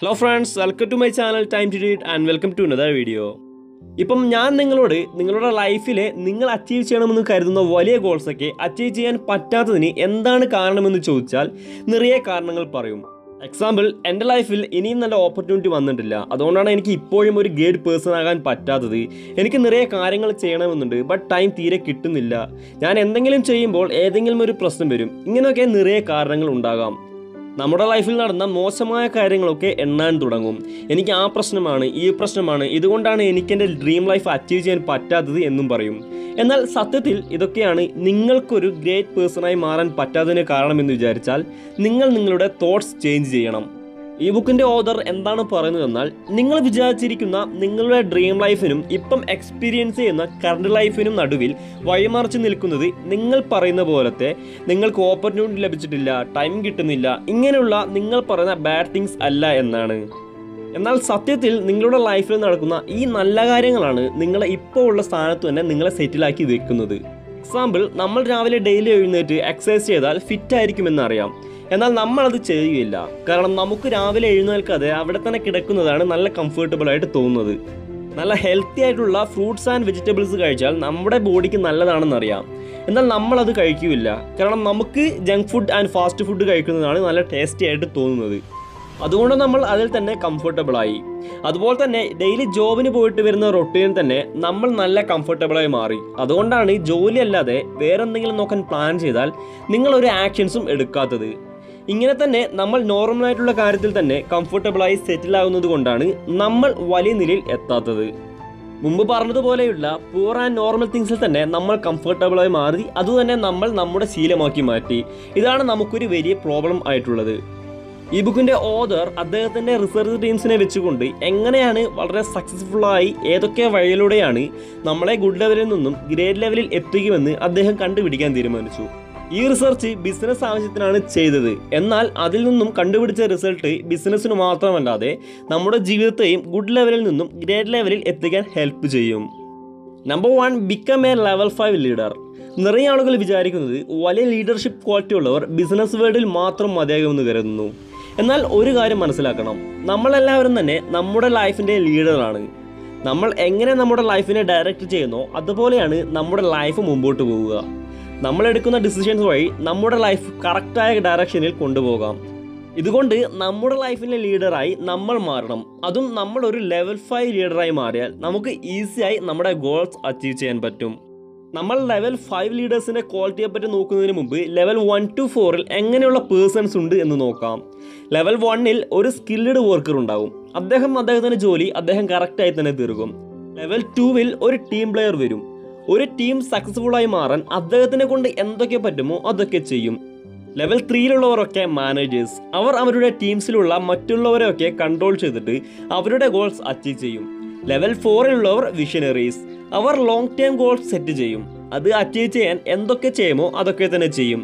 hello friends welcome to my channel time to read and welcome to another video ഇപ്പം ഞാൻ നിങ്ങളോട് നിങ്ങളുടെ ലൈഫിൽ നിങ്ങൾ അച്ചീവ് ചെയ്യണമെന്ന് കരുതുന്ന വലിയ ഗോൾസൊക്കെ അച്ചീവ് ചെയ്യാൻ പറ്റാത്തതിന് എന്താണ് കാരണമെന്ന് ചോദിച്ചാൽ നിറയെ കാരണങ്ങൾ പറയും എക്സാമ്പിൾ എൻ്റെ ലൈഫിൽ ഇനിയും നല്ല ഓപ്പർച്യൂണിറ്റി വന്നിട്ടില്ല അതുകൊണ്ടാണ് എനിക്ക് ഇപ്പോഴും ഒരു ഗേഡ് പേഴ്സൺ ആകാൻ പറ്റാത്തത് എനിക്ക് നിറയെ കാര്യങ്ങൾ ചെയ്യണമെന്നുണ്ട് ബട്ട് ടൈം തീരെ കിട്ടുന്നില്ല ഞാൻ എന്തെങ്കിലും ചെയ്യുമ്പോൾ ഏതെങ്കിലും ഒരു പ്രശ്നം വരും ഇങ്ങനെയൊക്കെ നിറയെ കാരണങ്ങൾ ഉണ്ടാകാം നമ്മുടെ ലൈഫിൽ നടന്ന മോശമായ കാര്യങ്ങളൊക്കെ എണ്ണാൻ തുടങ്ങും എനിക്ക് ആ പ്രശ്നമാണ് ഈ പ്രശ്നമാണ് ഇതുകൊണ്ടാണ് എനിക്ക് എൻ്റെ ഡ്രീം ലൈഫ് അച്ചീവ് ചെയ്യാൻ പറ്റാത്തത് എന്നും പറയും എന്നാൽ സത്യത്തിൽ ഇതൊക്കെയാണ് നിങ്ങൾക്കൊരു ഗ്രേറ്റ് പേഴ്സണായി മാറാൻ പറ്റാത്തതിന് കാരണമെന്ന് വിചാരിച്ചാൽ നിങ്ങൾ നിങ്ങളുടെ തോട്ട്സ് ചേഞ്ച് ചെയ്യണം ഈ ബുക്കിന്റെ ഓദർ എന്താണ് പറയുന്നതെന്നാൽ നിങ്ങൾ വിചാരിച്ചിരിക്കുന്ന നിങ്ങളുടെ ഡ്രീം ലൈഫിനും ഇപ്പം എക്സ്പീരിയൻസ് ചെയ്യുന്ന കറണ്ട് ലൈഫിനും നടുവിൽ വഴിമറിച്ച് നിൽക്കുന്നത് നിങ്ങൾ പറയുന്ന പോലത്തെ നിങ്ങൾക്ക് ഓപ്പർച്യൂണിറ്റി ലഭിച്ചിട്ടില്ല ടൈം കിട്ടുന്നില്ല ഇങ്ങനെയുള്ള നിങ്ങൾ പറയുന്ന ബാഡ് തിങ്സ് അല്ല എന്നാണ് എന്നാൽ സത്യത്തിൽ നിങ്ങളുടെ ലൈഫിൽ നടക്കുന്ന ഈ നല്ല കാര്യങ്ങളാണ് നിങ്ങളെ ഇപ്പോൾ ഉള്ള സ്ഥാനത്ത് തന്നെ നിങ്ങളെ സെറ്റിലാക്കി വെക്കുന്നത് എക്സാമ്പിൾ നമ്മൾ രാവിലെ ഡെയിലി എഴുന്നേറ്റ് എക്സസൈസ് ചെയ്താൽ ഫിറ്റ് ആയിരിക്കുമെന്ന് അറിയാം എന്നാൽ നമ്മളത് ചെയ്യുകയില്ല കാരണം നമുക്ക് രാവിലെ എഴുന്നേൽക്കാതെ അവിടെ തന്നെ കിടക്കുന്നതാണ് നല്ല കംഫർട്ടബിൾ ആയിട്ട് തോന്നുന്നത് നല്ല ഹെൽത്തി ആയിട്ടുള്ള ഫ്രൂട്ട്സ് ആൻഡ് വെജിറ്റബിൾസ് കഴിച്ചാൽ നമ്മുടെ ബോഡിക്ക് നല്ലതാണെന്നറിയാം എന്നാൽ നമ്മളത് കഴിക്കില്ല കാരണം നമുക്ക് junk food and fast food കഴിക്കുന്നതാണ് നല്ല ടേസ്റ്റി ആയിട്ട് തോന്നുന്നത് അതുകൊണ്ട് നമ്മൾ അതിൽ തന്നെ കംഫർട്ടബിൾ ആയി അതുപോലെ തന്നെ ഡെയിലി ജോബിന് പോയിട്ട് വരുന്ന റൊട്ടീൻ തന്നെ നമ്മൾ നല്ല കംഫർട്ടബിളായി മാറി അതുകൊണ്ടാണ് ജോലി അല്ലാതെ വേറെ എന്തെങ്കിലും നോക്കാൻ പ്ലാൻ ചെയ്താൽ നിങ്ങൾ ഒരു ആക്ഷൻസും എടുക്കാത്തത് ഇങ്ങനെ തന്നെ നമ്മൾ നോർമൽ ആയിട്ടുള്ള കാര്യത്തിൽ തന്നെ കംഫർട്ടബിളായി സെറ്റിൽ ആകുന്നത് കൊണ്ടാണ് നമ്മൾ വലിയ നിലയിൽ എത്താത്തത് മുമ്പ് പറഞ്ഞതുപോലെയുള്ള പൂർ ആൻഡ് നോർമൽ തിങ്സിൽ തന്നെ നമ്മൾ കംഫർട്ടബിളായി മാറി അതുതന്നെ നമ്മൾ നമ്മുടെ ശീലമാക്കി മാറ്റി ഇതാണ് നമുക്കൊരു വലിയ പ്രോബ്ലം ആയിട്ടുള്ളത് ഈ ബുക്കിന്റെ ഓദർ അദ്ദേഹത്തിന്റെ റിസർച്ച് ടീംസിനെ വെച്ചുകൊണ്ട് എങ്ങനെയാണ് വളരെ സക്സസ്ഫുൾ ആയി ഏതൊക്കെ വഴിയിലൂടെയാണ് നമ്മളെ ഗുഡ് ലെവലിൽ നിന്നും ഗ്രേഡ് ലെവലിൽ എത്തിക്കുമെന്ന് അദ്ദേഹം കണ്ടുപിടിക്കാൻ തീരുമാനിച്ചു ഈ റിസർച്ച് ബിസിനസ് ആവശ്യത്തിനാണ് ചെയ്തത് എന്നാൽ അതിൽ നിന്നും കണ്ടുപിടിച്ച റിസൾട്ട് ബിസിനസ്സിന് മാത്രമല്ലാതെ നമ്മുടെ ജീവിതത്തെയും ഗുഡ് ലെവലിൽ നിന്നും ഗ്രേഡ് ലെവലിൽ എത്തിക്കാൻ ഹെൽപ്പ് ചെയ്യും number one become a level five leader നിറയെ ആളുകൾ വിചാരിക്കുന്നത് വലിയ ലീഡർഷിപ്പ് ക്വാളിറ്റി ഉള്ളവർ ബിസിനസ് വേൾഡിൽ മാത്രം മതിയാകുമെന്ന് കരുതുന്നു എന്നാൽ ഒരു കാര്യം മനസ്സിലാക്കണം നമ്മളെല്ലാവരും തന്നെ നമ്മുടെ ലൈഫിൻ്റെ ലീഡറാണ് നമ്മൾ എങ്ങനെ നമ്മുടെ ലൈഫിനെ ഡയറക്റ്റ് ചെയ്യുന്നോ അതുപോലെയാണ് നമ്മുടെ ലൈഫ് മുമ്പോട്ട് പോവുക നമ്മൾ എടുക്കുന്ന ഡിസിഷൻസ് വഴി നമ്മുടെ ലൈഫ് കറക്റ്റായ ഡയറക്ഷനിൽ കൊണ്ടുപോകാം ഇതുകൊണ്ട് നമ്മുടെ ലൈഫിലെ ലീഡറായി നമ്മൾ മാറണം അതും നമ്മൾ ഒരു ലെവൽ ഫൈവ് ലീഡറായി മാറിയാൽ നമുക്ക് ഈസിയായി നമ്മുടെ ഗോൾസ് അച്ചീവ് ചെയ്യാൻ പറ്റും നമ്മൾ ലെവൽ ഫൈവ് ലീഡേഴ്സിൻ്റെ ക്വാളിറ്റിയെ പറ്റി നോക്കുന്നതിന് മുമ്പ് ലെവൽ വൺ ടു ഫോറിൽ എങ്ങനെയുള്ള പേഴ്സൺസ് ഉണ്ട് എന്ന് നോക്കാം ലെവൽ വണ്ണിൽ ഒരു സ്കിൽഡ് വർക്കർ ഉണ്ടാവും അദ്ദേഹം അദ്ദേഹത്തിൻ്റെ ജോലി അദ്ദേഹം കറക്റ്റായി തന്നെ തീർക്കും ലെവൽ ടൂവിൽ ഒരു ടീം പ്ലെയർ വരും ഒരു ടീം സക്സസ്ഫുൾ ആയി മാറാൻ അദ്ദേഹത്തിനെ കൊണ്ട് എന്തൊക്കെ പറ്റുമോ അതൊക്കെ ചെയ്യും ലെവൽ ത്രീയിലുള്ളവരൊക്കെ മാനേജേഴ്സ് അവർ അവരുടെ ടീംസിലുള്ള മറ്റുള്ളവരെയൊക്കെ കൺട്രോൾ ചെയ്തിട്ട് അവരുടെ ഗോൾസ് അച്ചീവ് ചെയ്യും ലെവൽ ഫോറിലുള്ളവർ വിഷനറീസ് അവർ ലോങ് ടേം ഗോൾസ് സെറ്റ് ചെയ്യും അത് അച്ചീവ് ചെയ്യാൻ എന്തൊക്കെ ചെയ്യുമോ അതൊക്കെ തന്നെ ചെയ്യും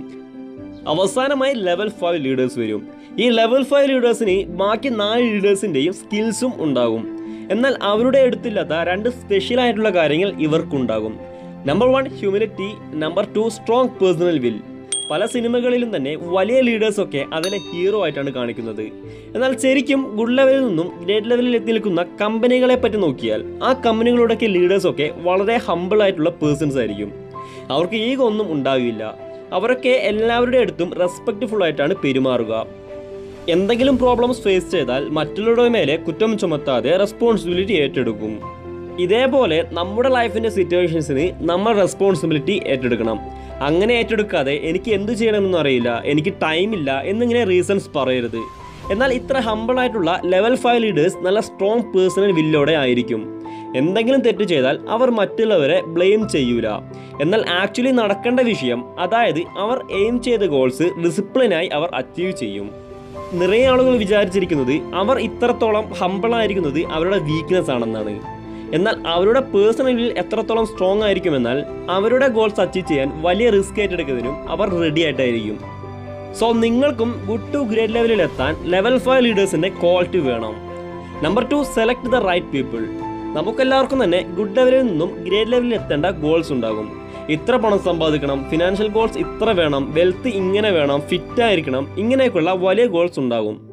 അവസാനമായി ലെവൽ ഫൈവ് ലീഡേഴ്സ് വരും ഈ ലെവൽ ഫൈവ് ലീഡേഴ്സിന് ബാക്കി നാല് ലീഡേഴ്സിൻ്റെയും സ്കിൽസും ഉണ്ടാകും എന്നാൽ അവരുടെ അടുത്തില്ലാത്ത രണ്ട് സ്പെഷ്യൽ ആയിട്ടുള്ള കാര്യങ്ങൾ ഇവർക്കുണ്ടാകും number one humility number two strong personal will പല സിനിമകളിലും തന്നെ വലിയ ലീഡേഴ്സൊക്കെ അതിലെ ഹീറോ ആയിട്ടാണ് കാണിക്കുന്നത് എന്നാൽ ശരിക്കും ഗുഡ് ലെവലിൽ നിന്നും ഗ്രേറ്റ് ലെവലിൽ എത്തി നിൽക്കുന്ന കമ്പനികളെ പറ്റി നോക്കിയാൽ ആ കമ്പനികളുടെയൊക്കെ ലീഡേഴ്സൊക്കെ വളരെ ഹമ്പിൾ ആയിട്ടുള്ള പേഴ്സൺസ് ആയിരിക്കും അവർക്ക് ഈഗോ ഒന്നും ഉണ്ടാവില്ല അവരൊക്കെ എല്ലാവരുടെ അടുത്തും റെസ്പെക്റ്റ്ഫുൾ ആയിട്ടാണ് പെരുമാറുക എന്തെങ്കിലും പ്രോബ്ലംസ് ഫേസ് ചെയ്താൽ മറ്റുള്ളവരുടെ മേലെ കുറ്റം ചുമത്താതെ റെസ്പോൺസിബിലിറ്റി ഏറ്റെടുക്കും ഇതേപോലെ നമ്മുടെ ലൈഫിൻ്റെ സിറ്റുവേഷൻസിന് നമ്മൾ റെസ്പോൺസിബിലിറ്റി ഏറ്റെടുക്കണം അങ്ങനെ ഏറ്റെടുക്കാതെ എനിക്ക് എന്ത് ചെയ്യണമെന്ന് അറിയില്ല എനിക്ക് ടൈമില്ല എന്നിങ്ങനെ റീസൺസ് പറയരുത് എന്നാൽ ഇത്ര ഹമ്പിളായിട്ടുള്ള ലെവൽ ഫൈവ് ലീഡേഴ്സ് നല്ല സ്ട്രോങ് പേഴ്സണൽ വില്ലോടെ ആയിരിക്കും എന്തെങ്കിലും തെറ്റ് ചെയ്താൽ അവർ മറ്റുള്ളവരെ ബ്ലെയിം ചെയ്യൂല എന്നാൽ ആക്ച്വലി നടക്കേണ്ട വിഷയം അതായത് അവർ എയിം ചെയ്ത ഗോൾസ് ഡിസിപ്ലിനായി അവർ അച്ചീവ് ചെയ്യും നിറയെ ആളുകൾ വിചാരിച്ചിരിക്കുന്നത് അവർ ഇത്രത്തോളം ഹമ്പിളായിരിക്കുന്നത് അവരുടെ വീക്ക്നെസ് ആണെന്നാണ് എന്നാൽ അവരുടെ പേഴ്സണലിൽ എത്രത്തോളം സ്ട്രോങ് ആയിരിക്കുമെന്നാൽ അവരുടെ ഗോൾസ് അച്ചീവ് ചെയ്യാൻ വലിയ റിസ്ക് ഏറ്റെടുക്കുന്നതിനും അവർ റെഡി ആയിട്ടായിരിക്കും സോ നിങ്ങൾക്കും ഗുഡ് ടു ഗ്രേറ്റ് ലെവലിൽ എത്താൻ ലെവൽ ഫൈവ് ലീഡേഴ്സിൻ്റെ ക്വാളിറ്റി വേണം number two select the right people നമുക്കെല്ലാവർക്കും തന്നെ ഗുഡ് ലെവലിൽ നിന്നും ഗ്രേറ്റ് ലെവലിൽ എത്തേണ്ട ഗോൾസ് ഉണ്ടാകും ഇത്ര പണം സമ്പാദിക്കണം ഫിനാൻഷ്യൽ ഗോൾസ് ഇത്ര വേണം വെൽത്ത് ഇങ്ങനെ വേണം ഫിറ്റ് ആയിരിക്കണം ഇങ്ങനെയൊക്കെയുള്ള വലിയ ഗോൾസ് ഉണ്ടാകും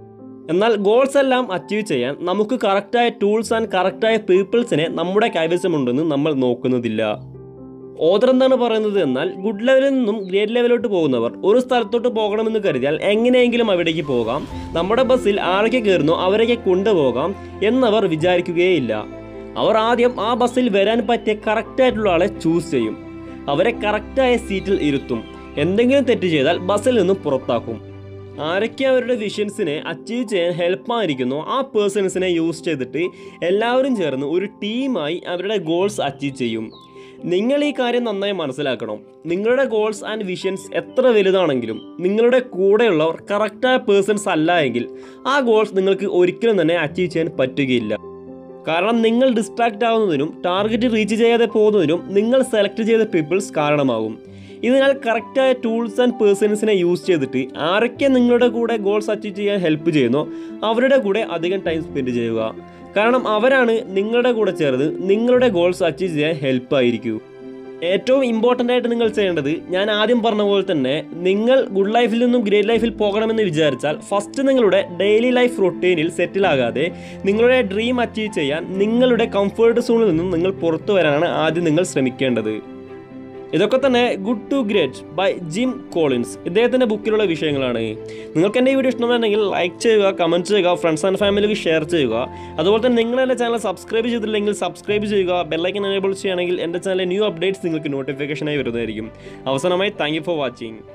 എന്നാൽ ഗോൾസ് എല്ലാം അച്ചീവ് ചെയ്യാൻ നമുക്ക് കറക്റ്റായ ടൂൾസ് ആൻഡ് കറക്റ്റായ പീപ്പിൾസിനെ നമ്മുടെ കൈവശമുണ്ടെന്ന് നമ്മൾ നോക്കുന്നതില്ല ഓദർ എന്താണ് പറയുന്നത് എന്നാൽ ഗുഡ് ലെവലിൽ നിന്നും ഗ്രേറ്റ് ലെവലിലോട്ട് പോകുന്നവർ ഒരു സ്ഥലത്തോട്ട് പോകണമെന്ന് കരുതിയാൽ എങ്ങനെയെങ്കിലും അവിടേക്ക് പോകാം നമ്മുടെ ബസ്സിൽ ആരൊക്കെ കയറുന്നോ അവരൊക്കെ കൊണ്ടുപോകാം എന്നവർ വിചാരിക്കുകയേയില്ല അവർ ആദ്യം ആ ബസ്സിൽ വരാൻ പറ്റിയ കറക്റ്റായിട്ടുള്ള ആളെ ചൂസ് ചെയ്യും അവരെ കറക്റ്റായ സീറ്റിൽ ഇരുത്തും എന്തെങ്കിലും തെറ്റ് ചെയ്താൽ ബസ്സിൽ നിന്നും പുറത്താക്കും ആരൊക്കെ അവരുടെ വിഷൻസിനെ അച്ചീവ് ചെയ്യാൻ ഹെൽപ്പായിരിക്കുന്നോ ആ പേഴ്സൺസിനെ യൂസ് ചെയ്തിട്ട് എല്ലാവരും ചേർന്ന് ഒരു ടീമായി അവരുടെ ഗോൾസ് അച്ചീവ് ചെയ്യും നിങ്ങൾ ഈ കാര്യം നന്നായി മനസ്സിലാക്കണം നിങ്ങളുടെ ഗോൾസ് ആൻഡ് വിഷൻസ് എത്ര വലുതാണെങ്കിലും നിങ്ങളുടെ കൂടെയുള്ളവർ കറക്റ്റായ പേഴ്സൺസ് അല്ല എങ്കിൽ ആ ഗോൾസ് നിങ്ങൾക്ക് ഒരിക്കലും തന്നെ അച്ചീവ് ചെയ്യാൻ പറ്റുകയില്ല കാരണം നിങ്ങൾ ഡിസ്ട്രാക്റ്റ് ആവുന്നതിനും ടാർഗറ്റ് റീച്ച് ചെയ്യാതെ പോകുന്നതിനും നിങ്ങൾ സെലക്ട് ചെയ്ത പീപ്പിൾസ് കാരണമാകും ഇതിനാൽ കറക്റ്റായ ടൂൾസ് ആൻഡ് പേഴ്സൺസിനെ യൂസ് ചെയ്തിട്ട് ആരൊക്കെ നിങ്ങളുടെ കൂടെ ഗോൾസ് അച്ചീവ് ചെയ്യാൻ ഹെൽപ്പ് ചെയ്യുന്നോ അവരുടെ കൂടെ അധികം ടൈം സ്പെൻഡ് ചെയ്യുക കാരണം അവരാണ് നിങ്ങളുടെ കൂടെ ചേർന്ന് നിങ്ങളുടെ ഗോൾസ് അച്ചീവ് ചെയ്യാൻ ഹെൽപ്പ് ആയിരിക്കൂ ഏറ്റവും ഇമ്പോർട്ടൻ്റ് ആയിട്ട് നിങ്ങൾ ചെയ്യേണ്ടത് ഞാൻ ആദ്യം പറഞ്ഞ പോലെ തന്നെ നിങ്ങൾ ഗുഡ് ലൈഫിൽ നിന്നും ഗ്രേറ്റ് ലൈഫിൽ പോകണമെന്ന് വിചാരിച്ചാൽ ഫസ്റ്റ് നിങ്ങളുടെ ഡെയിലി ലൈഫ് റൊട്ടീനിൽ സെറ്റിൽ ആകാതെ നിങ്ങളുടെ ഡ്രീം അച്ചീവ് ചെയ്യാൻ നിങ്ങളുടെ കംഫർട്ട് സോണിൽ നിന്നും നിങ്ങൾ പുറത്തു വരാനാണ് ആദ്യം നിങ്ങൾ ശ്രമിക്കേണ്ടത് ഇതൊക്കെ തന്നെ good to great by Jim Collins ഇദ്ദേഹത്തിൻ്റെ ബുക്കിലുള്ള വിഷയങ്ങളാണ് നിങ്ങൾക്ക് എൻ്റെ ഈ വീഡിയോ ഇഷ്ടമെന്നുണ്ടെങ്കിൽ ലൈക്ക് ചെയ്യുക കമൻറ്റ് ചെയ്യുക ഫ്രണ്ട്സ് ആൻഡ് ഫാമിലിക്ക് ഷെയർ ചെയ്യുക അതുപോലെ തന്നെ നിങ്ങൾ എൻ്റെ ചാനൽ സബ്സ്ക്രൈബ് ചെയ്തിട്ടില്ലെങ്കിൽ സബ്സ്ക്രൈബ് ചെയ്യുക ബെല്ലൈക്കൻ എനേബിൾ ചെയ്യുകയാണെങ്കിൽ എൻ്റെ ചാനലിലെ ന്യൂ അപ്ഡേറ്റ്സ് നിങ്ങൾക്ക് നോട്ടിഫിക്കേഷനായി വരുന്നതായിരിക്കും അവസാനമായി താങ്ക് യു ഫോർ വാച്ചിങ്